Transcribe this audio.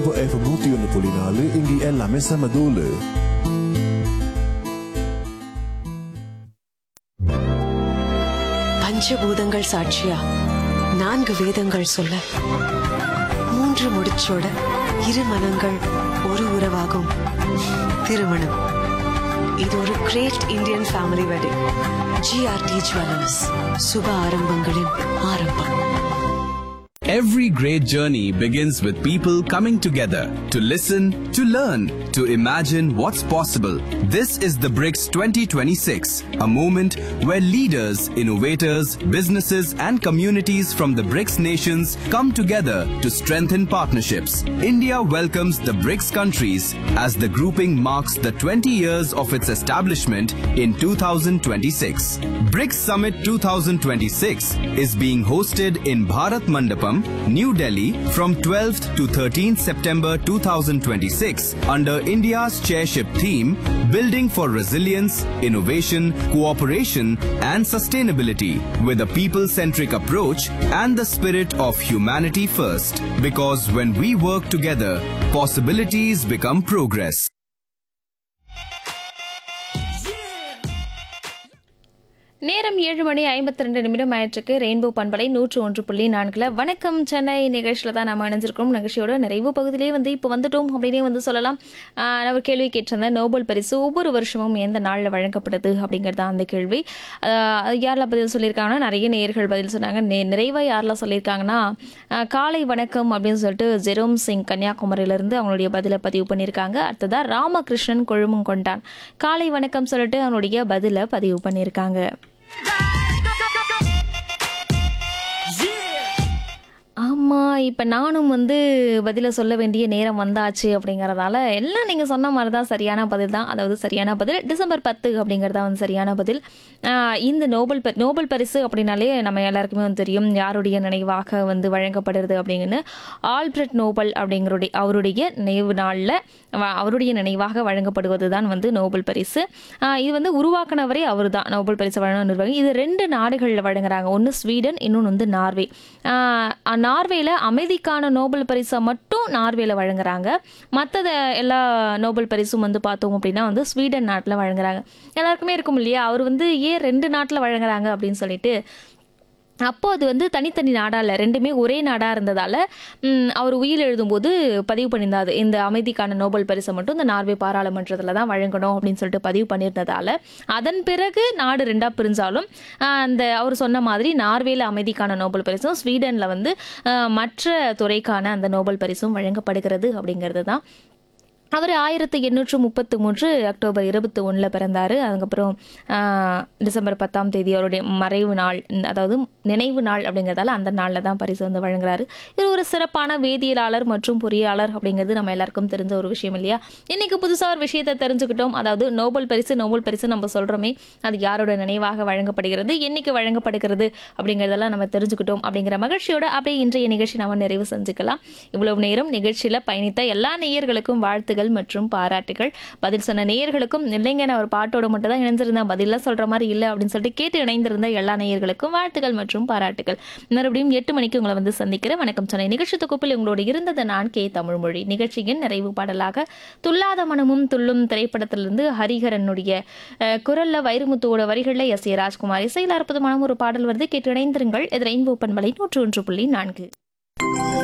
Rainbow F நூத்தி ஒன்று புள்ளி நாலு இங்கே எல்லாமே செம தூளு பஞ்சபூதங்கள் சாட்சியா நான்கு வேதங்கள் சொல்ல மூன்று முடிச்சோட இரு மனங்கள் ஒரு உறவாகும் திருமணம் இது ஒரு great Indian family wedding GRT jewellers சுப ஆரம்பங்களின் ஆரம்பம் Every great journey begins with people coming together to listen, to learn, to imagine what's possible. This is the BRICS 2026, a moment where leaders, innovators, businesses, and communities from the BRICS nations come together to strengthen partnerships. India welcomes the BRICS countries as the grouping marks the 20 years of its establishment in 2026. BRICS Summit 2026 is being hosted in Bharat Mandapam, New Delhi from 12th to 13th September 2026 under India's chairship theme Building for Resilience, Innovation, Cooperation and Sustainability with a people-centric approach and the spirit of humanity first. Because when we work together, possibilities become progress. நேரம் ஏழு மணி ஐம்பத்தி ரெண்டு நிமிடம் ஆயிற்றுக்கு rainbow பண்பலை நூற்று ஒன்று புள்ளி நான்கில் வணக்கம் சென்னை நிகழ்ச்சியில் தான் நம்ம இணைஞ்சிருக்கோம் நிகழ்ச்சியோட நிறைவு பகுதியிலே வந்து இப்போ வந்துட்டோம் அப்படின்னே வந்து சொல்லலாம் ஆஹ் நான் ஒரு கேள்வி கேட்டிருந்தேன் நோபல் பரிசு ஒவ்வொரு வருஷமும் எந்த நாளில் வழங்கப்படுது அப்படிங்கிறது தான் அந்த கேள்வி ஆஹ் அது யாரெல்லாம் பதில் சொல்லியிருக்காங்கன்னா நிறைய நேயர்கள் பதில் சொன்னாங்க நெ நிறைவாக யாரெல்லாம் சொல்லியிருக்காங்கன்னா ஆஹ் காலை வணக்கம் அப்படின்னு சொல்லிட்டு ஜெரோம் சிங் கன்னியாகுமரியிலேருந்து அவங்களுடைய பதிலை பதிவு பண்ணியிருக்காங்க அடுத்ததாக ராமகிருஷ்ணன் கொழுமங்கொண்டான் காலை வணக்கம் சொல்லிட்டு அவனுடைய பதிலை பதிவு பண்ணியிருக்காங்க ஆமாம் இப்போ நானும் வந்து பதிலை சொல்ல வேண்டிய நேரம் வந்தாச்சு அப்படிங்கிறதால எல்லாம் நீங்கள் சொன்ன மாதிரி தான் சரியான பதில் தான் அதாவது சரியான பதில் டிசம்பர் பத்து அப்படிங்கிறதா வந்து சரியான பதில் ஆஹ் இந்த நோபல் ப நோபல் பரிசு அப்படின்னாலே நம்ம எல்லாருக்குமே வந்து தெரியும் யாருடைய நினைவாக வந்து வழங்கப்படுறது அப்படிங்கன்னு ஆல்பிரட் நோபல் அப்படிங்கிறடைய அவருடைய நினைவு நாளில் அவருடைய நினைவாக வழங்கப்படுவது தான் வந்து நோபல் பரிசு ஆஹ் இது வந்து உருவாக்குனவரே அவர் தான் நோபல் பரிசு வழங்கும் நிர்வாகி இது ரெண்டு நாடுகளில் வழங்குறாங்க ஒன்று ஸ்வீடன் இன்னொன்று வந்து நார்வே ஆஹ் நார்வேல அமைதிக்கான நோபல் பரிசை மட்டும் நார்வேல வழங்குறாங்க மற்றது எல்லா நோபல் பரிசும் வந்து பார்த்தோம் அப்படின்னா வந்து ஸ்வீடன் நாட்டில் வழங்குறாங்க எல்லாருக்குமே இருக்கும் இல்லையா அவர் வந்து ஏன் ரெண்டு நாட்டில் வழங்குறாங்க அப்படின்னு சொல்லிட்டு அப்போ அது வந்து தனித்தனி நாடாக இல்லை ரெண்டுமே ஒரே நாடாக இருந்ததால் ம், அவர் உயிர் எழுதும்போது பதிவு பண்ணியிருந்தாரு இந்த அமைதிக்கான நோபல் பரிசை மட்டும் இந்த நார்வே பாராளுமன்றத்தில் தான் வழங்கணும் அப்படின்னு சொல்லிட்டு பதிவு பண்ணியிருந்ததால் அதன் பிறகு நாடு ரெண்டாக பிரிஞ்சாலும் ஆஹ், அந்த அவர் சொன்ன மாதிரி நார்வேல அமைதிக்கான நோபல் பரிசும் ஸ்வீடனில் வந்து ஆஹ், மற்ற துறைக்கான அந்த நோபல் பரிசும் வழங்கப்படுகிறது அப்படிங்கிறது தான் அவர் ஆயிரத்தி எண்ணூற்று முப்பத்து மூன்று அக்டோபர் இருபத்தி ஒன்றில் பிறந்தார் அதுக்கப்புறம் ஆஹ், டிசம்பர் பத்தாம் தேதி அவருடைய மறைவு நாள் இந்த- அதாவது நினைவு நாள் அப்படிங்கிறதால அந்த நாளில் தான் பரிசு வந்து வழங்குறாரு இவர் ஒரு சிறப்பான வேதியியலாளர் மற்றும் பொறியாளர் அப்படிங்கிறது நம்ம எல்லாருக்கும் தெரிஞ்ச ஒரு விஷயம் இல்லையா இன்னைக்கு புதுசாக ஒரு விஷயத்தை தெரிஞ்சுக்கிட்டோம் அதாவது நோபல் பரிசு நோபல் பரிசு நம்ம சொல்கிறோமே அது யாரோட நினைவாக வழங்கப்படுகிறது என்னைக்கு வழங்கப்படுகிறது அப்படிங்கிறதெல்லாம் நம்ம தெரிஞ்சுக்கிட்டோம் அப்படிங்கிற மகிழ்ச்சியோட அப்படியே இன்றைய நிகழ்ச்சி நம்ம நிறைவு செஞ்சுக்கலாம் இவ்வளவு நேரம் நிகழ்ச்சியில் பயணித்த எல்லா நேயர்களுக்கும் வாழ்த்துகள் மற்றும் பாராட்டுகள் பதில் சொன்ன நேயர்களுக்கும் இல்லைங்க நான் ஒரு பாட்டோட மட்டும் தான் இணைந்திருந்தேன் பதிலாக சொல்ற மாதிரி இல்லை அப்படின்னு சொல்லிட்டு கேட்டு இணைந்திருந்த எல்லா நேயர்களுக்கும் வாழ்த்துக்கள் மற்றும் பாராட்டுகள் மறுபடியும் எட்டு மணிக்கு உங்களை வந்து சந்திக்கிறேன் வணக்கம் சொன்ன நிகழ்ச்சி தொகுப்பில் உங்களோடு இருந்தது நான் கே தமிழ்மொழி நிகழ்ச்சியின் நிறைவு பாடலாக துல்லாத மனமும் துள்ளும் திரைப்படத்திலிருந்து ஹரிஹரனுடைய அஹ், குரல்ல வைரமுத்துவோட வரிகளில் எஸ் ஏ ராஜ்குமார் இசையில் அற்புதமான ஒரு பாடல் வருது கேட்டு இணைந்திருங்கள் இது ரெயின்போ பண்பலை நூற்று ஒன்று புள்ளி நான்கு